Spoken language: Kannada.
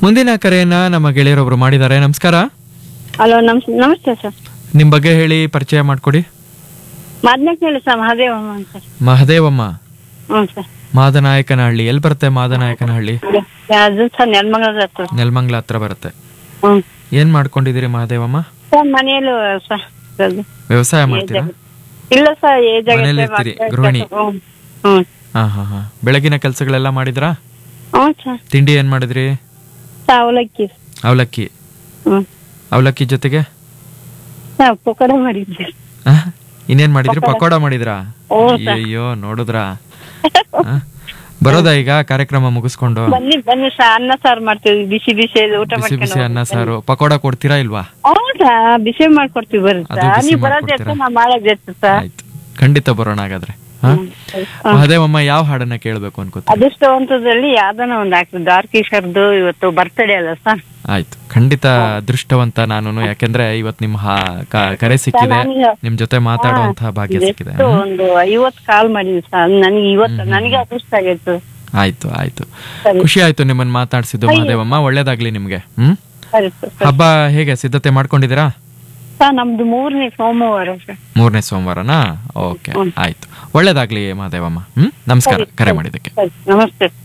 ಮುಂದಿನ ಕರೆಯನ್ನ ನಮ್ಮ ಗೆಳೆಯರೊಬ್ರು ಮಾಡಿದ್ದಾರೆ ನಮಸ್ಕಾರ ಹಲೋ ನಮ್ಸ್ ನಮಸ್ತೆ ಸರ್ ನಿಮ್ ಬಗ್ಗೆ ಹೇಳಿ ಪರಿಚಯ ಮಾಡ್ಕೊಡಿ ಮಾದನಕ್ಕೆ ಹೇಳಿ ಸರ್ ಮಹಾದೇವಮ್ಮ ಅಂತ ಸರ್ ಮಹದೇವಮ್ಮ ಹ್ಞೂ ಸರ್ ಮಾದನಾಯಕನಹಳ್ಳಿ ಎಲ್ಲಿ ಬರುತ್ತೆ ಮಾದನಾಯಕನಹಳ್ಳಿ ಅದು ಸರ್ ನೆಲಮಂಗಲ ಹತ್ರ ನೆಲಮಂಗ್ಲ ಹತ್ರ ಬರುತ್ತೆ ಹ್ಞೂ ಏನ್ ಮಾಡ್ಕೊಂಡಿದ್ದೀರಿ ಮಹದೇವಮ್ಮ ಸರ್ ಮನೆಯಲ್ಲೂ ಸರ್ ಅದು. ವ್ಯವಸಾಯ ಮಾಡ್ತೀರಾ ಇಲ್ಲ ಸರ್ ಏಜ್ ಮನೇಲಿ ಇರ್ತೀರಿ, ಗೃಹಿಣಿ. ಹ್ಞೂ ಹ್ಞೂ ಹಾ ಹಾ ಹಾ ಬೆಳಗಿನ ಕೆಲಸಗಳೆಲ್ಲ ಮಾಡಿದ್ರಾ ಹ್ಞೂ ಸರ್ ತಿಂಡಿ ಏನ್ ಮಾಡಿದ್ರಿ ಸರ್ ಅವಲಕ್ಕಿ ಅವಲಕ್ಕಿ ಹ್ಞೂ ಅವಲಕ್ಕಿ ಜೊತೆಗೆ ಸರ್ ಪಕೋಡ ಮಾಡಿದ್ದೆ ಆ? ಇನ್ನೇನ್ ಮಾಡಿದ್ರಿ ಪಕೋಡ ಮಾಡಿದ್ರಾ ಹ್ಞೂ ಸರ್ ಅಯ್ಯೋ ನೋಡಿದ್ರಾ ಆ? ಬರೋದಾ ಈಗ ಕಾರ್ಯಕ್ರಮ ಮುಗಿಸ್ಕೊಂಡು ಬನ್ನಿ ಬನ್ನಿ ಸರ್ ಅನ್ನ ಸಾರು ಮಾಡ್ತೀವಿ ಬಿಸಿ ಬಿಸಿ ಊಟ ಬಿಸಿ ಮಾಡ್ಕೊಂಡು ಬಿಸಿ ಅನ್ನ ಸಾರು ಪಕೋಡ ಕೊಡ್ತೀರಾ ಇಲ್ವಾ ಹೌದಾ ಬಿಸಿ ಮಾಡ್ಕೊಡ್ತೀವಿ ಬರ್ರಿ ಅದು ಸರ್ ಬಿಸಿ ನೀವು ಬರೋದ್ ಮಾಡ್ಕೊಡ್ತೀರಾ? ಎತ್ತ ನಾ ಮಾಡೋದ್ ಎತ್ತ ಸರ್ ಆಯ್ತು ಖಂಡಿತ ಬರೋಣ ಹಾಗಾದ್ರೆ ಹಾ ಮಹದೇವಮ್ಮ ಯಾವ ಹಾಡನ್ನ ಕೇಳ್ಬೇಕು ಅನ್ಕೋತೀನಿ ಅದೃಷ್ಟವಂತದಲ್ಲಿ ಯಾವ್ದನ ಒಂದ್ ಹಾಕ್ರಿ ದ್ವಾರಕೀಶರ್ದು ಇವತ್ತು ಬರ್ತಡೇ ಅಲ್ಲ ಸರ್ ಆಯ್ತು ಖಂಡಿತ ಅದೃಷ್ಟವಂತ ನಾನು ಯಾಕೆಂದ್ರೆ ಇವತ್ ನಿಮ್ ಹಾ- ಕ- ಕರೆ ಸಿಕ್ಕಿದೆ ನನಗೆ- ನಿಮ್ ಜೊತೆ ಮಾತಾಡುವಂತಹ ಭಾಗ್ಯ ಸಿಕ್ಕಿದೆ ಎಷ್ಟು ಒಂದು ಐವತ್ ಕಾಲ್ ಮಾಡಿದ್ವಿ ಸರ್ ನನಗೆ ಇವತ್ತು ನನಗೆ ಅದೃಷ್ಟ ಆಗೈತು ಆಯ್ತು ಆಯ್ತು ಸರಿ ಖುಷಿ ಆಯ್ತು ನಿಮ್ಮನ್ನ ಮಾತಾಡ್ಸಿದ್ದು ಮಹದೇವಮ್ಮ ಒಳ್ಳೇದಾಗ್ಲಿ ನಿಮ್ಗೆ ಹ್ಮ್ ಸರಿ ಸರ್ ಹಬ್ಬ ಹೇಗೆ ಸಿದ್ಧತೆ ಮಾಡ್ಕೊಂಡಿದ್ದೀರಾ ಸರ್ ನಮ್ದು ಮೂರನೇ ಸೋಮವಾರ ಸರ್ ಮೂರನೇ ಸೋಮವಾರನಾ ಓಕೆ ಆಯ್ತು ಒಳ್ಳೇದಾಗ್ಲಿ ಮಹದೇವಮ್ಮ ಹ್ಮ್ ನಮಸ್ಕಾರ ಕರೆ ಮಾಡಿದ್ದಕ್ಕೆ ಸರಿ ನಮಸ್ತೆ